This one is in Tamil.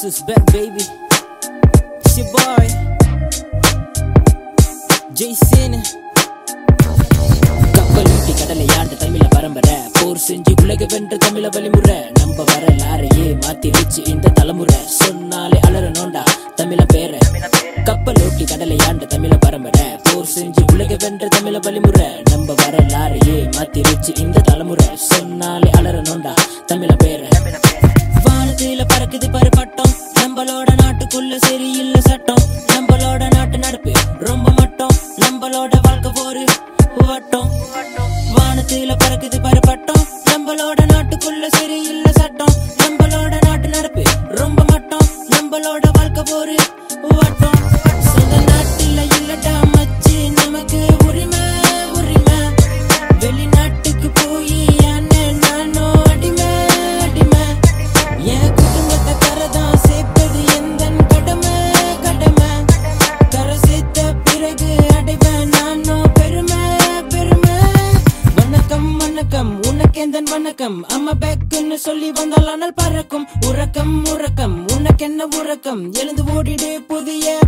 is back, baby. It's your boy, Jason. கப்பலூட்டி கடலை ஆண்ட தமிழ பரம்பரை போர் செஞ்சு உலக வென்ற தமிழ வழிமுறை நம்ம வரலாறையே மாத்திருச்சு இந்த தலைமுறை சொன்னாலே அலறணும்டா தமிழ பேர கப்பலோட்டி கடலை ஆண்ட தமிழ பரம்பரை போர் செஞ்சு உலக வென்ற தமிழ வழிமுறை நம்ம வரலாறையே மாத்திருச்சு இந்த தலைமுறை சொன்னாலே அலறணும்டா தமிழ பேர வானத்தில பறக்குது பாரு பட்டம் நம்மளோட நாட்டுக்குள்ள சரியில்லை சட்டம் நம்மளோட நாட்டு நடப்பு ரொம்ப மட்டம் நம்மளோட வாழ்க்கை போரு வட்டம் வானத்தில பறக்குது பாரு பட்டம் நம்மளோட நாட்டுக்குள்ள சரியில்லை சட்டம் நம்மளோட நாட்டு நடப்பு ரொம்ப மட்டம் நம்மளோட வாழ்க்கை போரு வட்டம் சொந்த நாட்டில இல்லடா மச்சி நமக்கு உரிமை உரிமை வெளிநாட்டுக்கு போய் அண்ணன் நானும் அடிமை அடிமை என் குடும்பத்தை கரதான் சேர்ப்பது எந்த கடமை கடமை கரை சேர்த்த பிறகு அடைவேன் நானும் பெருமை பெருமை வணக்கம் வணக்கம் உனக்கு எந்த வணக்கம் அம்மா பேக்குன்னு சொல்லி வந்தால் ஆனால் பறக்கும் உறக்கம் உறக்கம் உனக்கு என்ன உறக்கம் எழுந்து ஓடிடு புதிய